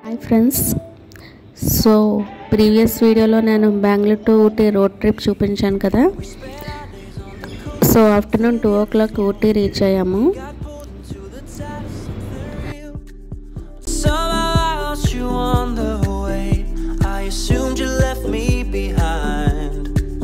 Hi friends so previous వీడియోలో నేను Bengaluru to Ooty road trip చూపించాను కదా so afternoon two o'clock Ooty reach అయ్యాము Somehow I lost you on the way. I assumed you left me behind.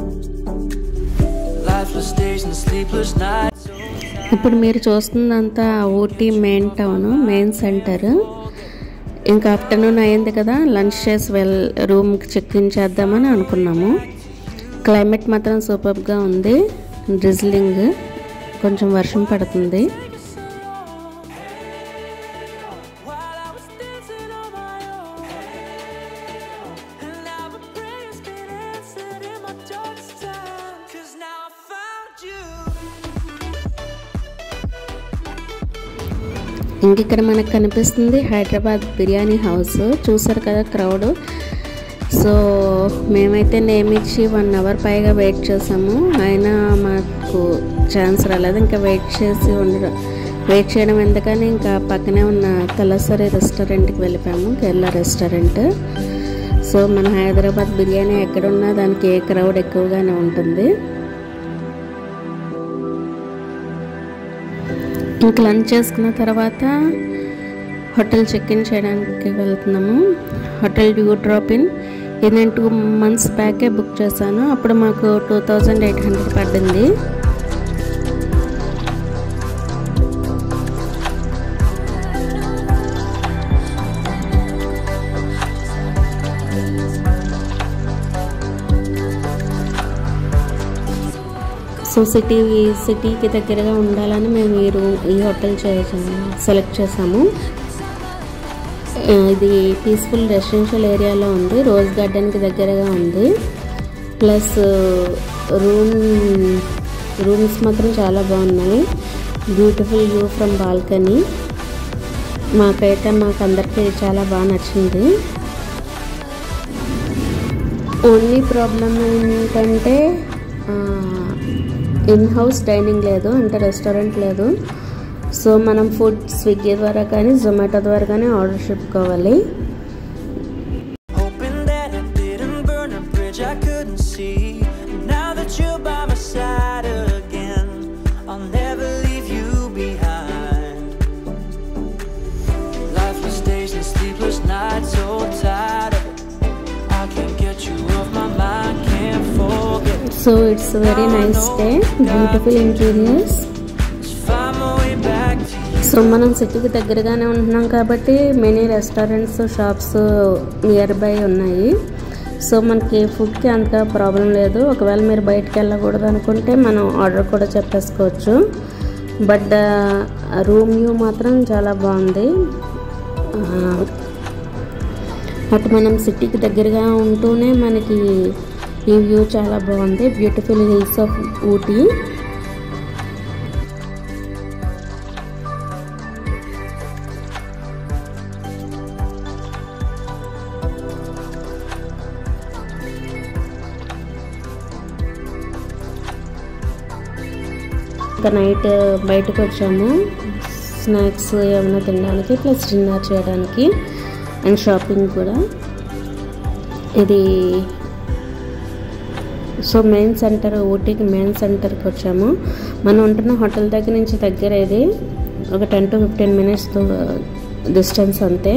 Lifeless days and sleepless nights. ఇప్పుడు మీరు చూస్తుందంతా Ooty main town main centre ఇంకా afternoon అయింది కదా lunch చేసి వెల్ రూమ్కి check in చేద్దామని అనుకున్నాము క్లైమేట్ మాత్రం సూపర్గా ఉంది డ్రిజ్లింగ్ కొంచెం వర్షం పడుతుంది While I was dancing on my own. And now my prayers been answered in my darkest time. 'Cause now I found you. ఇంక ఇక్కడ మనకు కనిపిస్తుంది హైదరాబాద్ బిర్యానీ హౌస్ చూసారు కదా క్రౌడ్ సో మేమైతే నేమ్ ఇచ్చి వన్ అవర్ పైగా వెయిట్ చేసాము అయినా మాకు ఛాన్స్ రాలేదు ఇంకా వెయిట్ చేసి ఉండడం వెయిట్ చేయడం ఎందుకని ఇంకా పక్కనే ఉన్న కలసరి రెస్టారెంట్కి వెళ్ళిపోయాము కేరళ రెస్టారెంట్ సో మన హైదరాబాద్ బిర్యానీ ఎక్కడున్నా దానికి ఏ క్రౌడ్ ఎక్కువగానే ఉంటుంది ఇంక లంచ్ చేసుకున్న తర్వాత హోటల్ చెక్ ఇన్ చేయడానికి వెళ్తున్నాము హోటల్ డ్యూ డ్రాప్ ఇన్ ఇది నేను టూ మంత్స్ బ్యాకే బుక్ చేశాను అప్పుడు మాకు టూ థౌజండ్ ఎయిట్ హండ్రెడ్ పడింది సో సిటీ సిటీకి దగ్గరగా ఉండాలని మేము ఈ రూమ్ ఈ హోటల్ సెలెక్ట్ చేసాము ఆ, ఇది పీస్ఫుల్ రెసిడెన్షియల్ ఏరియాలో ఉంది రోజ్ గార్డెన్కి దగ్గరగా ఉంది ప్లస్ రూమ్ రూమ్స్ మాత్రం చాలా బాగున్నాయి బ్యూటిఫుల్ వ్యూ ఫ్రమ్ బాల్కనీ మాకైతే మాకు అందరికీ చాలా బాగా నచ్చింది ఓన్లీ ప్రాబ్లం ఏంటంటే ఇన్ హౌస్ డైనింగ్ లేదు అంటే రెస్టారెంట్ లేదు సో మనం ఫుడ్ స్విగ్గీ ద్వారా కానీ జొమాటో ద్వారా కానీ ఆర్డర్ చెప్పుకోవాలి Hoping that I didn't burn a bridge I couldn't see. Now that you're by my side again, I'll never leave you behind. Lifeless days and sleepless nights, so tired of it. I can't get you off my mind, can't forget. So it's very nice day beautiful interiors Let's find my way back to you. So మనం సిటీకి దగ్గరగానే ఉంటున్నాం కాబట్టి many restaurants shops nearby ఉన్నాయి so మనకి ఫుడ్కి అంత problem లేదు ఒకవేళ మీరు బయటకు వెళ్ళకూడదు అనుకుంటే మనం ఆర్డర్ కూడా చెప్పేసుకోవచ్చు బట్ రూమ్ వ్యూ మాత్రం చాలా బాగుంది ఆ, అటు మనం సిటీకి దగ్గరగా ఉంటూనే మనకి ఈ వ్యూ చాలా బాగుంది బ్యూటిఫుల్ హిల్స్ ఆఫ్ ఊటీ ఇంకా నైట్ బయటకు వచ్చాము స్నాక్స్ ఏమైనా తినడానికి ప్లస్ డిన్నర్ చేయడానికి అండ్ షాపింగ్ కూడా ఇది సో మెయిన్ సెంటర్ ఊటీకి మెయిన్ సెంటర్కి వచ్చాము మనం ఉంటున్న హోటల్ దగ్గర నుంచి దగ్గర ఇది ఒక ten to fifteen minutes distance అంతే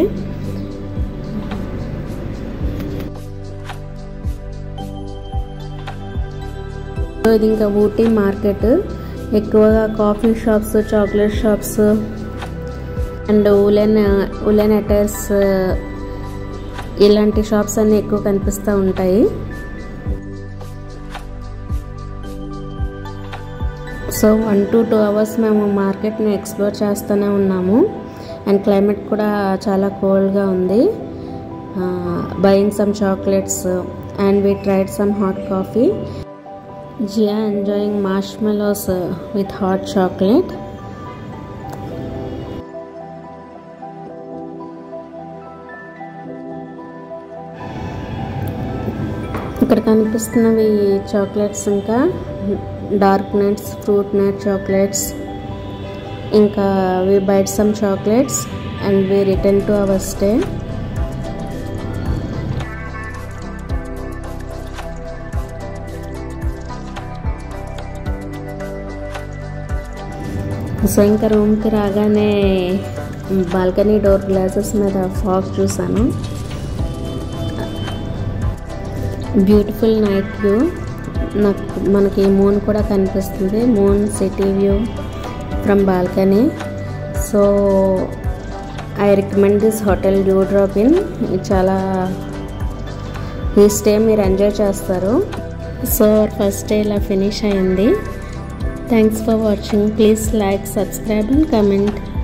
సో ఇది ఇంకా ఊటీ మార్కెట్ ఎక్కువగా coffee shops chocolate shops and woollen woollen attires ఇలాంటి షాప్స్ అన్నీ ఎక్కువ కనిపిస్తూ ఉంటాయి so one to two hours మేము మార్కెట్ని ఎక్స్ప్లోర్ చేస్తూనే ఉన్నాము అండ్ క్లైమేట్ కూడా చాలా కోల్డ్గా ఉంది buying some chocolates and we tried some hot coffee Jiya enjoying marshmallows with hot chocolate ఇక్కడ కనిపిస్తున్నవి చాక్లెట్స్ ఇంకా dark nuts fruit nut chocolates ఇంకా we bite some chocolates and we return to our stay so ఇంకా రూమ్కి రాగానే balcony door glasses మీద fog చూసాను beautiful night view నాకు మనకి మూన్ కూడా కనిపిస్తుంది moon city view from balcony so I recommend this hotel dew drop in చాలా ఈ స్టే మీరు ఎంజాయ్ చేస్తారు సో ఫస్ట్ డే ఇలా ఫినిష్ అయింది thanks for watching please like subscribe and comment